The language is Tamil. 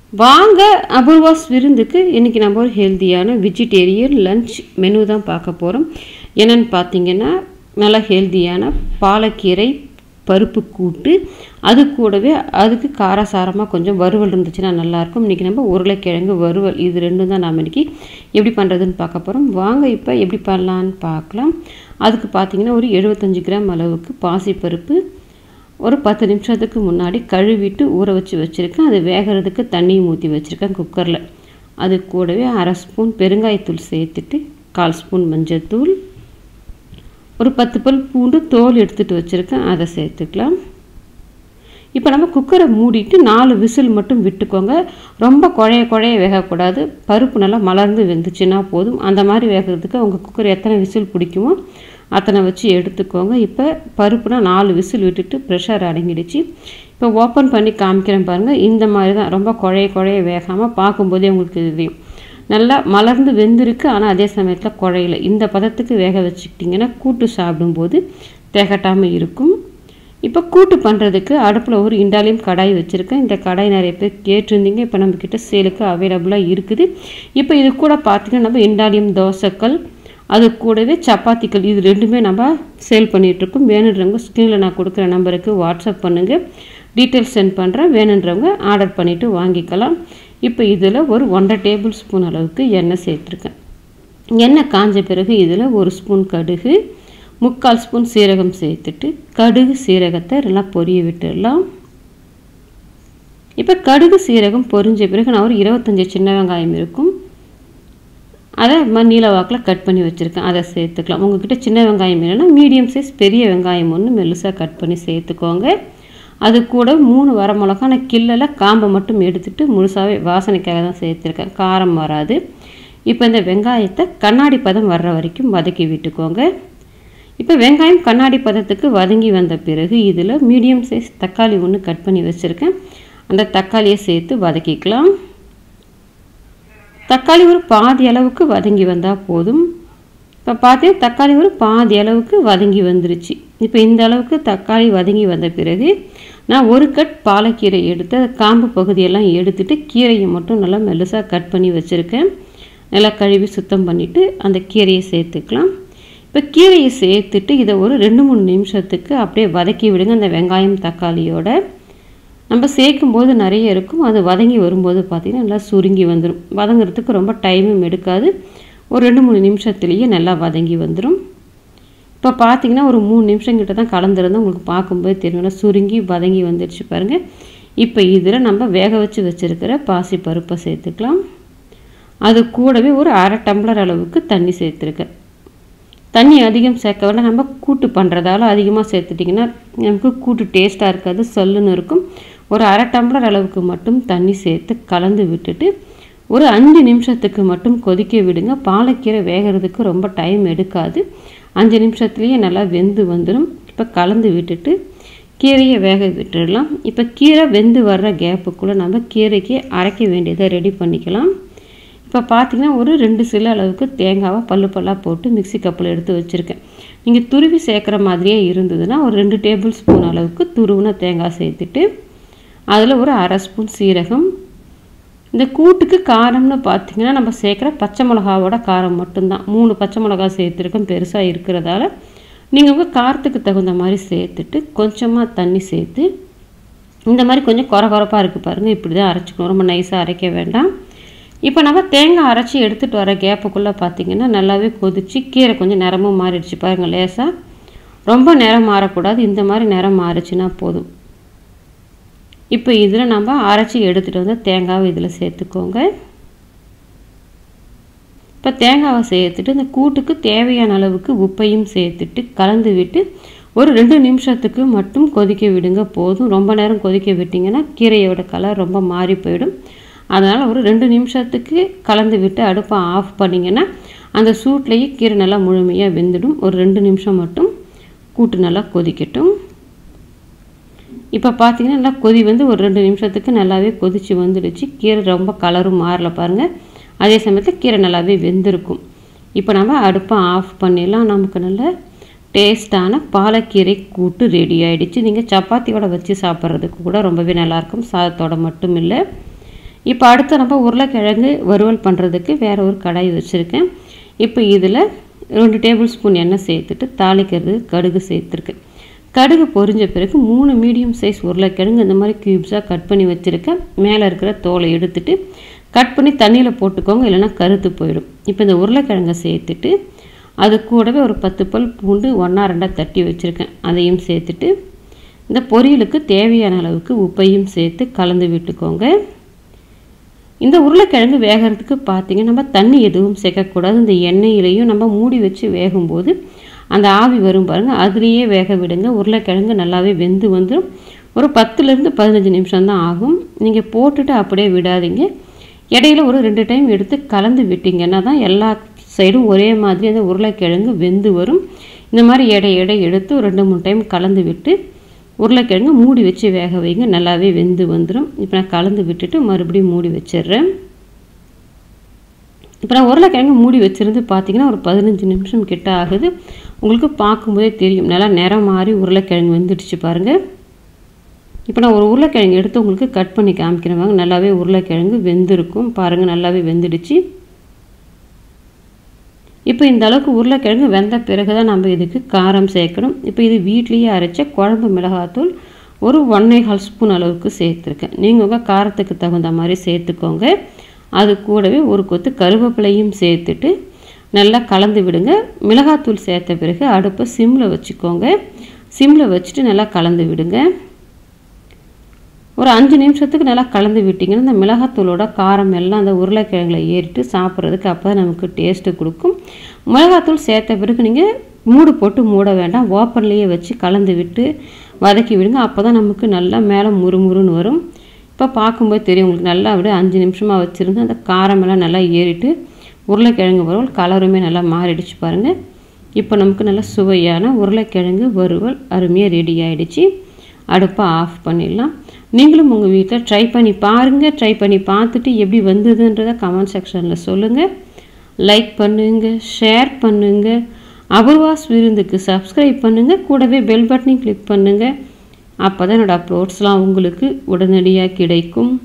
வாங்க அபூர்வாஸ் விருந்துக்கு இன்றைக்கி நம்ம ஒரு ஹெல்த்தியான வெஜிடேரியன் லஞ்ச் மெனு தான் பார்க்க போகிறோம் என்னென்னு பார்த்தீங்கன்னா நல்லா ஹெல்த்தியான பாலக்கீரை பருப்பு கூட்டு அது கூடவே அதுக்கு காரசாரமாக கொஞ்சம் வறுவல் இருந்துச்சுன்னா நல்லாயிருக்கும் இன்றைக்கி நம்ம உருளைக்கிழங்கு வறுவல் இது ரெண்டும் தான் நாம் இன்றைக்கி எப்படி பண்ணுறதுன்னு பார்க்க போகிறோம் வாங்க இப்போ எப்படி பண்ணலான்னு பார்க்கலாம் அதுக்கு பார்த்தீங்கன்னா ஒரு எழுபத்தஞ்சு கிராம் அளவுக்கு பாசிப்பருப்பு ஒரு பத்து நிமிஷத்துக்கு முன்னாடி கழுவிட்டு ஊற வச்சு வச்சுருக்கேன் அது வேகிறதுக்கு தண்ணியும் ஊற்றி வச்சுருக்கேன் குக்கரில் அது கூடவே அரை ஸ்பூன் பெருங்காயத்தூள் சேர்த்துட்டு கால் ஸ்பூன் மஞ்சள்தூள் ஒரு பத்து பல் பூண்டு தோல் எடுத்துகிட்டு வச்சுருக்கேன் அதை சேர்த்துக்கலாம் இப்போ நம்ம குக்கரை மூடிட்டு நாலு விசில் மட்டும் விட்டுக்கோங்க ரொம்ப குழைய குழைய வேகக்கூடாது பருப்பு நல்லா மலர்ந்து வெந்துச்சுன்னா போதும் அந்த மாதிரி வேகிறதுக்கு உங்கள் குக்கர் எத்தனை விசில் பிடிக்குமோ அத்தனை வச்சு எடுத்துக்கோங்க இப்போ பருப்புனா நாலு விசில் விட்டுட்டு ப்ரெஷர் அடங்கிடுச்சு இப்போ ஓப்பன் பண்ணி காமிக்கிறேன் பாருங்கள் இந்த மாதிரி தான் ரொம்ப குழைய குழைய வேகாமல் பார்க்கும்போதே உங்களுக்கு தெரியும் நல்லா மலர்ந்து வெந்திருக்கு ஆனால் அதே சமயத்தில் குழையில இந்த பதத்துக்கு வேக வச்சுக்கிட்டிங்கன்னா கூட்டு சாப்பிடும்போது திகட்டாமல் இருக்கும் இப்போ கூட்டு பண்ணுறதுக்கு அடுப்பில் ஒரு இண்டாலியம் கடாய் வச்சுருக்கேன் இந்த கடாய் நிறைய பேர் கேட்டிருந்தீங்க இப்போ நம்மக்கிட்ட சேலுக்கு அவைலபிளாக இருக்குது இப்போ இது கூட பார்த்திங்கன்னா நம்ம இண்டாலியம் தோசைக்கல் அது கூடவே சப்பாத்திகள் இது ரெண்டுமே நம்ம சேல் பண்ணிகிட்ருக்கோம் வேணுன்றவங்க ஸ்க்ரீனில் நான் கொடுக்குற நம்பருக்கு வாட்ஸ்அப் பண்ணுங்கள் டீட்டெயில்ஸ் சென்ட் பண்ணுறேன் வேணுன்றவங்க ஆர்டர் பண்ணிவிட்டு வாங்கிக்கலாம் இப்போ இதில் ஒரு ஒன்றரை டேபிள் ஸ்பூன் அளவுக்கு எண்ணெய் சேர்த்துருக்கேன் எண்ணெய் காஞ்ச பிறகு இதில் ஒரு ஸ்பூன் கடுகு முக்கால் ஸ்பூன் சீரகம் சேர்த்துட்டு கடுகு சீரகத்தை நல்லா பொரிய விட்டுடலாம் இப்போ கடுகு சீரகம் பொரிஞ்ச பிறகு நான் ஒரு இருபத்தஞ்சி சின்ன வெங்காயம் இருக்கும் அதை நீல வாக்கில் கட் பண்ணி வச்சுருக்கேன் அதை சேர்த்துக்கலாம் உங்கள்கிட்ட சின்ன வெங்காயம் இல்லைன்னா மீடியம் சைஸ் பெரிய வெங்காயம் ஒன்று மெல்லுசாக கட் பண்ணி சேர்த்துக்கோங்க அது கூட மூணு வர மிளகா நான் கிள்ளல காம்பை மட்டும் எடுத்துகிட்டு முழுசாகவே வாசனைக்காக தான் சேர்த்துருக்கேன் காரம் வராது இப்போ இந்த வெங்காயத்தை கண்ணாடி பதம் வர்ற வரைக்கும் வதக்கி விட்டுக்கோங்க இப்போ வெங்காயம் கண்ணாடி பதத்துக்கு வதங்கி வந்த பிறகு இதில் மீடியம் சைஸ் தக்காளி ஒன்று கட் பண்ணி வச்சுருக்கேன் அந்த தக்காளியை சேர்த்து வதக்கிக்கலாம் தக்காளி ஒரு பாதி அளவுக்கு வதங்கி வந்தால் போதும் இப்போ பார்த்தீங்கன்னா தக்காளி ஒரு பாதி அளவுக்கு வதங்கி வந்துருச்சு இப்போ இந்த அளவுக்கு தக்காளி வதங்கி வந்த பிறகு நான் ஒரு கட் பாலக்கீரை எடுத்து அந்த காம்பு பகுதியெல்லாம் எடுத்துட்டு கீரையை மட்டும் நல்லா மெல்லுசாக கட் பண்ணி வச்சுருக்கேன் நல்லா கழுவி சுத்தம் பண்ணிவிட்டு அந்த கீரையை சேர்த்துக்கலாம் இப்போ கீரையை சேர்த்துட்டு இதை ஒரு ரெண்டு மூணு நிமிஷத்துக்கு அப்படியே வதக்கி விடுங்க அந்த வெங்காயம் தக்காளியோட நம்ம சேர்க்கும் போது நிறைய இருக்கும் அது வதங்கி வரும்போது பார்த்திங்கன்னா நல்லா சுருங்கி வந்துடும் வதங்குறதுக்கு ரொம்ப டைமும் எடுக்காது ஒரு ரெண்டு மூணு நிமிஷத்துலேயே நல்லா வதங்கி வந்துடும் இப்போ பார்த்தீங்கன்னா ஒரு மூணு நிமிஷம் கிட்ட தான் கலந்துருந்தோம் உங்களுக்கு பார்க்கும்போது தெரியும் சுருங்கி வதங்கி வந்துடுச்சு பாருங்கள் இப்போ இதில் நம்ம வேக வச்சு வச்சுருக்கிற பாசி பருப்பை சேர்த்துக்கலாம் அது கூடவே ஒரு அரை டம்ளர் அளவுக்கு தண்ணி சேர்த்துருக்கேன் தண்ணி அதிகம் சேர்க்க வேண்டாம் நம்ம கூட்டு பண்ணுறதால அதிகமாக சேர்த்துட்டிங்கன்னா நமக்கு கூட்டு டேஸ்ட்டாக இருக்காது சொல்லுன்னு இருக்கும் ஒரு அரை டம்ளர் அளவுக்கு மட்டும் தண்ணி சேர்த்து கலந்து விட்டுட்டு ஒரு அஞ்சு நிமிஷத்துக்கு மட்டும் கொதிக்க விடுங்க பாலக்கீரை வேகிறதுக்கு ரொம்ப டைம் எடுக்காது அஞ்சு நிமிஷத்துலேயே நல்லா வெந்து வந்துடும் இப்போ கலந்து விட்டுட்டு கீரையை வேக விட்டுடலாம் இப்போ கீரை வெந்து வர்ற கேப்புக்குள்ளே நம்ம கீரைக்கு அரைக்க வேண்டியதை ரெடி பண்ணிக்கலாம் இப்போ பார்த்தீங்கன்னா ஒரு ரெண்டு சில அளவுக்கு தேங்காவை பல்லு பல்லாக போட்டு மிக்சி கப்பில் எடுத்து வச்சுருக்கேன் நீங்கள் துருவி சேர்க்குற மாதிரியே இருந்ததுன்னா ஒரு ரெண்டு டேபிள் ஸ்பூன் அளவுக்கு துருவின தேங்காய் சேர்த்துட்டு அதில் ஒரு அரை ஸ்பூன் சீரகம் இந்த கூட்டுக்கு காரம்னு பார்த்தீங்கன்னா நம்ம சேர்க்குற பச்சை மிளகாவோட காரம் மட்டும்தான் மூணு பச்சை மிளகா சேர்த்துருக்கோம் பெருசாக இருக்கிறதால நீங்கள் உங்கள் காரத்துக்கு தகுந்த மாதிரி சேர்த்துட்டு கொஞ்சமாக தண்ணி சேர்த்து இந்த மாதிரி கொஞ்சம் குறை குறைப்பாக இருக்குது பாருங்கள் இப்படி தான் அரைச்சிக்கணும் ரொம்ப நைஸாக அரைக்க வேண்டாம் இப்போ நம்ம தேங்காய் அரைச்சி எடுத்துகிட்டு வர கேப்புக்குள்ளே பார்த்தீங்கன்னா நல்லாவே கொதிச்சு கீரை கொஞ்சம் நிறமும் மாறிடுச்சு பாருங்கள் லேசாக ரொம்ப நிறம் மாறக்கூடாது இந்த மாதிரி நிறம் மாறிச்சுன்னா போதும் இப்போ இதில் நம்ம அரைச்சி எடுத்துகிட்டு வந்து தேங்காவை இதில் சேர்த்துக்கோங்க இப்போ தேங்காவை சேர்த்துட்டு இந்த கூட்டுக்கு தேவையான அளவுக்கு உப்பையும் சேர்த்துட்டு கலந்து விட்டு ஒரு ரெண்டு நிமிஷத்துக்கு மட்டும் கொதிக்க விடுங்க போதும் ரொம்ப நேரம் கொதிக்க விட்டிங்கன்னா கீரையோட கலர் ரொம்ப மாறி போயிடும் அதனால் ஒரு ரெண்டு நிமிஷத்துக்கு கலந்து விட்டு அடுப்பை ஆஃப் பண்ணிங்கன்னா அந்த சூட்லேயே கீரை நல்லா முழுமையாக வெந்துடும் ஒரு ரெண்டு நிமிஷம் மட்டும் கூட்டு நல்லா கொதிக்கட்டும் இப்போ பார்த்தீங்கன்னா நல்லா கொதி வந்து ஒரு ரெண்டு நிமிஷத்துக்கு நல்லாவே கொதித்து வந்துடுச்சு கீரை ரொம்ப கலரும் மாறல பாருங்கள் அதே சமயத்தில் கீரை நல்லாவே வெந்திருக்கும் இப்போ நம்ம அடுப்பை ஆஃப் பண்ணிடலாம் நமக்கு நல்ல டேஸ்டான பாலக்கீரை கூட்டு ரெடி ஆகிடுச்சு நீங்கள் சப்பாத்தியோட வச்சு சாப்பிட்றதுக்கு கூட ரொம்பவே நல்லாயிருக்கும் சாதத்தோட மட்டும் இல்லை இப்போ அடுத்து நம்ம உருளைக்கிழங்கு வறுவல் பண்ணுறதுக்கு வேறு ஒரு கடாய் வச்சுருக்கேன் இப்போ இதில் ரெண்டு டேபிள் ஸ்பூன் எண்ணெய் சேர்த்துட்டு தாளிக்கிறது கடுகு சேர்த்துருக்கேன் கடுகு பொரிஞ்ச பிறகு மூணு மீடியம் சைஸ் உருளைக்கிழங்கு இந்த மாதிரி க்யூப்ஸாக கட் பண்ணி வச்சுருக்கேன் மேலே இருக்கிற தோலை எடுத்துட்டு கட் பண்ணி தண்ணியில் போட்டுக்கோங்க இல்லைன்னா கருத்து போயிடும் இப்போ இந்த உருளைக்கிழங்கை சேர்த்துட்டு அது கூடவே ஒரு பத்து பல் பூண்டு ஒன்றா ரெண்டாக தட்டி வச்சுருக்கேன் அதையும் சேர்த்துட்டு இந்த பொரியலுக்கு தேவையான அளவுக்கு உப்பையும் சேர்த்து கலந்து விட்டுக்கோங்க இந்த உருளைக்கிழங்கு வேகிறதுக்கு பார்த்தீங்க நம்ம தண்ணி எதுவும் சேர்க்கக்கூடாது இந்த எண்ணெயிலையும் நம்ம மூடி வச்சு வேகும்போது அந்த ஆவி வரும் பாருங்கள் அதுலேயே வேக விடுங்க உருளைக்கிழங்கு நல்லாவே வெந்து வந்துடும் ஒரு பத்துலேருந்து பதினஞ்சு நிமிஷம் தான் ஆகும் நீங்கள் போட்டுட்டு அப்படியே விடாதீங்க இடையில ஒரு ரெண்டு டைம் எடுத்து கலந்து விட்டீங்கன்னா தான் எல்லா சைடும் ஒரே மாதிரி அந்த உருளைக்கிழங்கு வெந்து வரும் இந்த மாதிரி எடை எடை எடுத்து ஒரு ரெண்டு மூணு டைம் கலந்து விட்டு உருளைக்கிழங்கு மூடி வச்சு வேக வைங்க நல்லாவே வெந்து வந்துடும் இப்போ நான் கலந்து விட்டுட்டு மறுபடியும் மூடி வச்சிடுறேன் இப்போ நான் உருளைக்கிழங்கு மூடி வச்சுருந்து பார்த்தீங்கன்னா ஒரு பதினஞ்சு நிமிஷம் கிட்ட ஆகுது உங்களுக்கு பார்க்கும்போதே தெரியும் நல்லா நிறம் மாறி உருளைக்கிழங்கு வெந்துடுச்சு பாருங்கள் இப்போ நான் ஒரு உருளைக்கிழங்கு எடுத்து உங்களுக்கு கட் பண்ணி காமிக்கிறேன் வாங்க நல்லாவே உருளைக்கிழங்கு வெந்திருக்கும் பாருங்கள் நல்லாவே வெந்துடுச்சு இப்போ இந்த அளவுக்கு உருளைக்கிழங்கு வெந்த பிறகு தான் நம்ம இதுக்கு காரம் சேர்க்கணும் இப்போ இது வீட்லேயே அரைச்ச குழம்பு மிளகாத்தூள் ஒரு ஒன்றே கால் ஸ்பூன் அளவுக்கு சேர்த்துருக்கேன் நீங்கள் உங்கள் காரத்துக்கு தகுந்த மாதிரி சேர்த்துக்கோங்க அது கூடவே ஒரு கொத்து கருவேப்பிலையும் சேர்த்துட்டு நல்லா கலந்து விடுங்க மிளகாத்தூள் சேர்த்த பிறகு அடுப்பை சிம்மில் வச்சுக்கோங்க சிம்மில் வச்சுட்டு நல்லா கலந்து விடுங்க ஒரு அஞ்சு நிமிஷத்துக்கு நல்லா கலந்து விட்டிங்கன்னா இந்த மிளகாத்தூளோட காரம் எல்லாம் அந்த உருளைக்கிழங்குல ஏறிட்டு சாப்பிட்றதுக்கு அப்போ தான் நமக்கு டேஸ்ட்டு கொடுக்கும் மிளகாத்தூள் சேர்த்த பிறகு நீங்கள் மூடு போட்டு மூட வேண்டாம் ஓப்பன்லேயே வச்சு கலந்து விட்டு வதக்கி விடுங்க அப்போ தான் நமக்கு நல்லா மேலே முறுமுறுன்னு வரும் இப்போ பார்க்கும்போது தெரியும் உங்களுக்கு நல்லா விட அஞ்சு நிமிஷமாக வச்சுருந்து அந்த காரமெல்லாம் நல்லா ஏறிட்டு உருளைக்கிழங்கு வறுவல் கலருமே நல்லா மாறிடுச்சு பாருங்கள் இப்போ நமக்கு நல்லா சுவையான உருளைக்கிழங்கு வறுவல் அருமையாக ரெடி ஆகிடுச்சு அடுப்பை ஆஃப் பண்ணிடலாம் நீங்களும் உங்கள் வீட்டில் ட்ரை பண்ணி பாருங்கள் ட்ரை பண்ணி பார்த்துட்டு எப்படி வந்ததுன்றதை கமெண்ட் செக்ஷனில் சொல்லுங்கள் லைக் பண்ணுங்கள் ஷேர் பண்ணுங்கள் அபூர்வாஸ் விருந்துக்கு சப்ஸ்கிரைப் பண்ணுங்கள் கூடவே பெல் பட்டனையும் கிளிக் பண்ணுங்கள் அப்போ தான் என்னோடய அப்லோட்ஸ்லாம் உங்களுக்கு உடனடியாக கிடைக்கும்